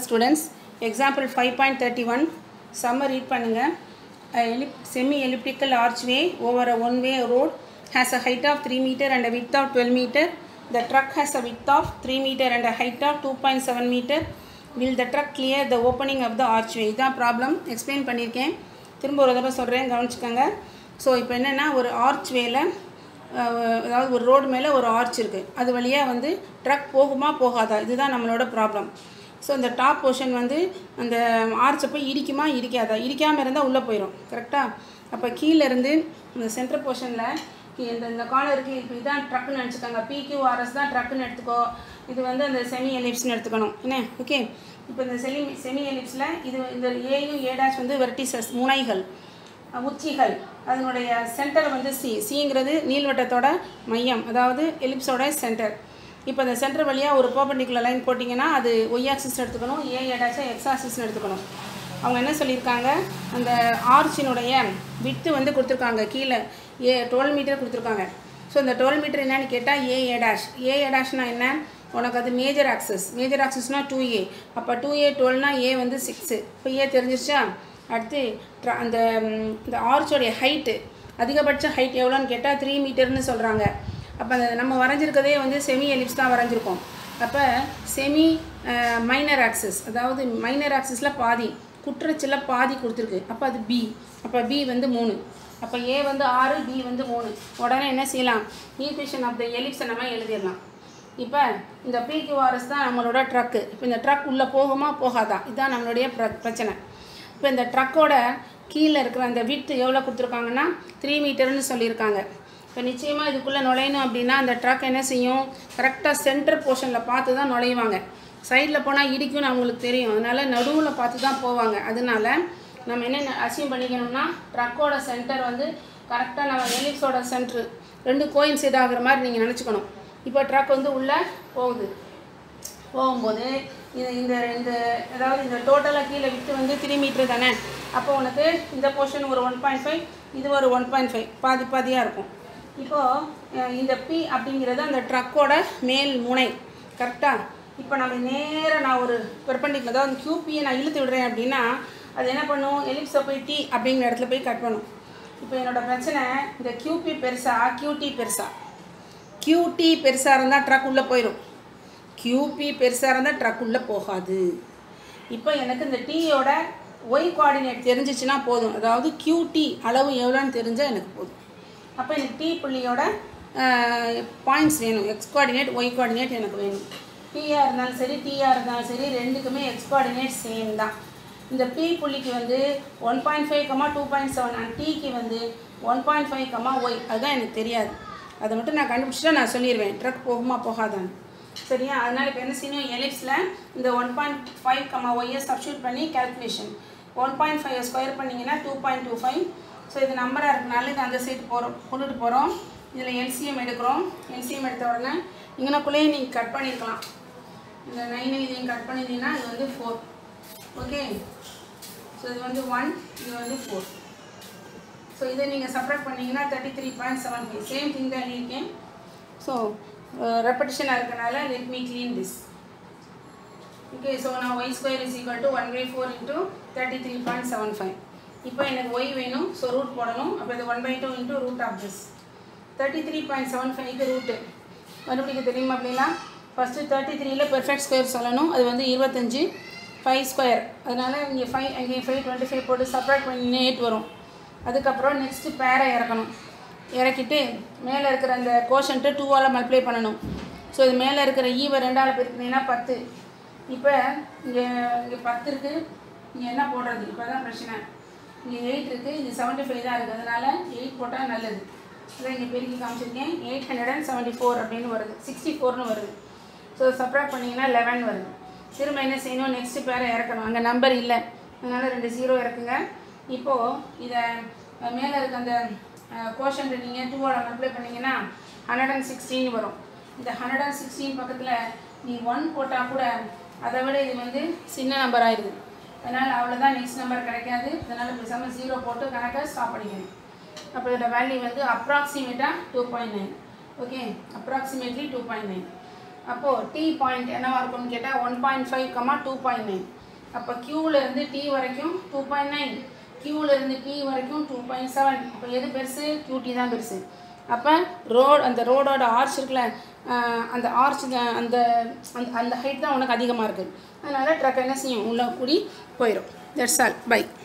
students example five point thirty one சம்ம read பண்ணுங்கள் semi elliptical archway over a one way road has a height of 3 meter and a width of 12 meter the truck has a width of 3 meter and a height of 2.7 meter will the truck clear the opening of the archway இதான் problem explain பண்ணியிருக்கேன் திரும்ப ஒரு தடவை சொல்கிறேன் கவனிச்சுக்கோங்க so இப்போ என்னென்னா ஒரு ஆர்ச்வேல அதாவது ஒரு ரோடு மேலே ஒரு ஆர்ச் இருக்குது அது வழியாக வந்து ட்ரக் போகுமா போகாதா இதுதான் நம்மளோட ப்ராப்ளம் ஸோ இந்த டாப் போர்ஷன் வந்து அந்த ஆர்ச்சை போய் இடிக்குமா இடிக்காதா இடிக்காமல் இருந்தால் உள்ளே போயிடும் கரெக்டாக அப்போ கீழேருந்து இந்த சென்டர் போர்ஷனில் இந்த இந்த காலருக்கு இப்போ இதான் ட்ரக்குன்னு நினச்சிக்கோங்க பிக்யூஆர்எஸ் தான் ட்ரக்குன்னு எடுத்துக்கோ இது வந்து அந்த செமி எலிப்ஸ்னு எடுத்துக்கணும் என்ன ஓகே இப்போ இந்த செமி செமி எலிப்ஸில் இது இந்த ஏயும் ஏ டேஷ் வந்து வெர்டிசஸ் முனைகள் அஹ் உச்சிகள் அதனுடைய சென்டர் வந்து சி சிங்கிறது நீள்வட்டத்தோட மையம் அதாவது எலிப்ஸோட சென்டர் இப்போ அந்த சென்டர் வழியாக ஒரு பர்பண்டிகுலர் லைன் போட்டிங்கன்னா அது ஒய் ஆக்சிஸ் எடுத்துக்கணும் ஏ ஏடாச்சா எக்ஸ் ஆக்சிஸ்னு எடுத்துக்கணும் அவங்க என்ன சொல்லியிருக்காங்க அந்த ஆர்ச்சினுடைய விட்டு வந்து கொடுத்துருக்காங்க கீழே ஏ டுவெல் மீட்டர் கொடுத்துருக்காங்க ஸோ இந்த டுவெல் மீட்டர் என்னன்னு கேட்டால் ஏ ஏ டேஷ் ஏ ஏ டேஷ்னா என்ன உனக்கு அது மேஜர் ஆக்சஸ் மேஜர் ஆக்சஸ்னால் டூ ஏ அப்போ டூ ஏ டுவெல்னா ஏ வந்து சிக்ஸு இப்போ ஏ தெரிஞ்சிருச்சா அடுத்து ட்ர- அந்த ம், இந்த ஆர்ச்சோடைய ஹைட்டு அதிகபட்ச ஹைட் எவ்வளோன்னு கேட்டால் த்ரீ மீட்டர்னு சொல்கிறாங்க அப்போ அந்த நம்ம வரைஞ்சிருக்கதே வந்து செமி எலிப்ஸ் தான் வரைஞ்சிருக்கோம் அப்போ செமி மைனர் ஆக்சஸ் அதாவது மைனர் ஆக்சஸில் பாதி குற்றச்சில் பாதி கொடுத்துருக்கு அப்போ அது பி அப்போ பி வந்து மூணு அப்போ ஏ வந்து ஆறு பி வந்து மூணு உடனே என்ன செய்யலாம் ஈக்குவேஷன் ஆஃப் த எலிப்ஸை நம்ம எழுதிடலாம் இப்போ இந்த பிக்யூஆர்எஸ் தான் நம்மளோட ட்ரக்கு இப்போ இந்த ட்ரக் உள்ளே போகுமா போகாதா இதுதான் நம்மளுடைய பிர பிரச்சனை இப்போ இந்த ட்ரக்கோட கீழே இருக்கிற அந்த விட்டு எவ்வளோ கொடுத்துருக்காங்கன்னா த்ரீ மீட்டர்னு சொல்லியிருக்காங்க இப்போ நிச்சயமாக இதுக்குள்ளே நுழையணும் அப்படின்னா அந்த ட்ரக் என்ன செய்யும் கரெக்டாக சென்டர் போர்ஷனில் பார்த்து தான் நுழைவாங்க சைடில் போனால் இடிக்கும்னு அவங்களுக்கு தெரியும் அதனால் நடுவில் பார்த்து தான் போவாங்க அதனால நம்ம என்ன அசீவ் பண்ணிக்கணும்னா ட்ரக்கோட சென்டர் வந்து கரெக்டாக நம்ம எலிப்ஸோட சென்ட்ரு ரெண்டு கோயின்சைட் ஆகுற மாதிரி நீங்கள் நினச்சிக்கணும் இப்போ ட்ரக் வந்து உள்ளே போகுது போகும்போது இது இந்த இந்த அதாவது இந்த டோட்டலாக கீழே விட்டு வந்து த்ரீ மீட்டர் தானே அப்போ உனக்கு இந்த போர்ஷன் ஒரு ஒன் பாயிண்ட் ஃபைவ் இது ஒரு ஒன் பாயிண்ட் ஃபைவ் பாதி பாதியாக இருக்கும் இப்போது இந்த பி அப்படிங்கிறது அந்த ட்ரக்கோட மேல் முனை கரெக்டாக இப்போ நம்ம நேராக நான் ஒரு பெர்பண்டிகுலர் அதாவது கியூபியை நான் இழுத்து விடுறேன் அப்படின்னா அது என்ன பண்ணும் எலிப்ஸை போய் டி அப்படிங்கிற இடத்துல போய் கட் பண்ணும் இப்போ என்னோட பிரச்சனை இந்த கியூபி பெருசா கியூடி பெருசா கியூடி பெருசாக இருந்தால் ட்ரக் உள்ளே போயிடும் கியூபி பெருசாக இருந்தால் ட்ரக் உள்ளே போகாது இப்போ எனக்கு இந்த டீயோட ஒய் கோஆர்டினேட் தெரிஞ்சிச்சுன்னா போதும் அதாவது கியூடி அளவு எவ்வளோன்னு தெரிஞ்சால் எனக்கு போதும் அப்போ எனக்கு டி புள்ளியோட பாயிண்ட்ஸ் வேணும் எக்ஸ் கோஆர்டினேட் ஒய் கோஆர்டினேட் எனக்கு வேணும் டிஆர் இருந்தாலும் சரி டிஆர் இருந்தாலும் சரி ரெண்டுக்குமே எக்ஸ் கோஆர்டினேட் சேம் தான் இந்த பி புள்ளிக்கு வந்து one point five comma two point seven and டிக்கு வந்து one point five comma y அதுதான் எனக்கு தெரியாது அதை மட்டும் நான் கண்டுபிடிச்சிட்டா நான் சொல்லிடுவேன் ட்ரக் போகுமா போகாதான்னு சரியா அதனால் இப்போ என்ன செய்யணும் எலிப்ஸில் இந்த ஒன் பாயிண்ட் ஃபைவ் கமா ஒய்யை சப்ஸ்டியூட் பண்ணி calculation one point five square பண்ணிங்கன்னா two point two five so இது நம்பராக இருக்கனால இது அந்த சைடு போகிறோம் கொண்டுட்டு போகிறோம் இதில் எல்சிஎம் எடுக்கிறோம் எல்சிஎம் எடுத்த உடனே இங்கனக்குள்ளேயே நீங்கள் கட் பண்ணியிருக்கலாம் இந்த நைனை இதையும் கட் பண்ணியிருந்தீங்கன்னா இது வந்து ஃபோர் ஓகே ஸோ இது வந்து ஒன் இது வந்து ஃபோர் ஸோ இதை நீங்கள் செப்பரேட் பண்ணீங்கன்னா thirty three point seven five same thing தான் எழுதியிருக்கேன் ஸோ ரெப்படிஷனாக இருக்கனால let me clean this okay so நான் y square is equal to one by four into thirty three point seven five இப்போ எனக்கு ஒய் வேணும் ஸோ ரூட் போடணும் அப்போ இது one by two into root of this thirty three point seven ஃபைவ்க்கு root கண்டுபிடிக்க தெரியுமா அப்படின்னா ஃபஸ்ட்டு தேர்ட்டி த்ரீல பெர்ஃபெக்ட் ஸ்கொயர் சொல்லணும் அது வந்து இருபத்தஞ்சி ஃபைவ் ஸ்கொயர் அதனால் இங்கே ஃபைவ் அங்கே ஃபைவ் டுவெண்ட்டி ஃபைவ் போட்டு செப்பரேட் பண்ணி எயிட் வரும் அதுக்கப்புறம் நெக்ஸ்ட்டு பேரை இறக்கணும் இறக்கிட்டு மேலே இருக்கிற அந்த கோஷன்ட்டு டூவால் மல்டிப்ளை பண்ணணும் ஸோ இது மேலே இருக்கிற ஈவை ரெண்டால் பெருக்கினீங்கன்னா பத்து இப்போ இங்கே இங்கே பத்து இருக்குது இங்கே என்ன போடுறது இப்போ தான் பிரச்சனை இங்கே எயிட் இருக்குது இது செவன்ட்டி ஃபைவ் தான் இருக்குது அதனால் எயிட் போட்டால் நல்லது இதை இங்கே பெருக்கி காமிச்சிருக்கேன் eight hundred and seventy four அப்படின்னு வருது சிக்ஸ்டி ஃபோர்னு வருது ஸோ சப்ராக்ட் பண்ணிங்கன்னா லெவன் வருது திரும்ப என்ன செய்யணும் நெக்ஸ்ட்டு பேரை இறக்கணும் அங்கே நம்பர் இல்லை அதனால் ரெண்டு ஜீரோ இறக்குங்க இப்போது இதை அஹ், மேலே இருக்க அந்த கோஷன் நீங்கள் டூவோட மல்டிப்ளை பண்ணிங்கன்னா ஹண்ட்ரட் அண்ட் சிக்ஸ்டீன் வரும் இந்த ஹண்ட்ரட் அண்ட் சிக்ஸ்டீன் பக்கத்தில் நீ ஒன் போட்டால் கூட அதை விட இது வந்து சின்ன நம்பர் ஆயிடுது அதனால் அவ்வளோதான் நெக்ஸ்ட் நம்பர் கிடைக்காது அதனால் பேசாமல் ஜீரோ போட்டு கணக்கை ஸ்டாப் பண்ணிக்கணும் அப்போ இதோட வேல்யூ வந்து அப்ராக்சிமேட்டாக two point nine okay approximately two point nine அப்போது டி பாயிண்ட் என்னவா இருக்கும்னு கேட்டால் one point five comma two point nine அப்போ இருந்து டி வரைக்கும் டூ பாயிண்ட் நைன் இருந்து டி வரைக்கும் டூ பாயிண்ட் செவன் அப்போ எது பெருசு QT தான் பெருசு அப்போ ரோட் அந்த ரோடோட ஆர்ச் இருக்குல்ல ஆஹ் அந்த ஆர்ச் அந்த அந்த அந்த ஹைட் தான் உனக்கு அதிகமாக இருக்குது அதனால் ட்ரக் என்ன செய்யும் உள்ள கூடி போயிடும் தட்ஸ் ஆல் பை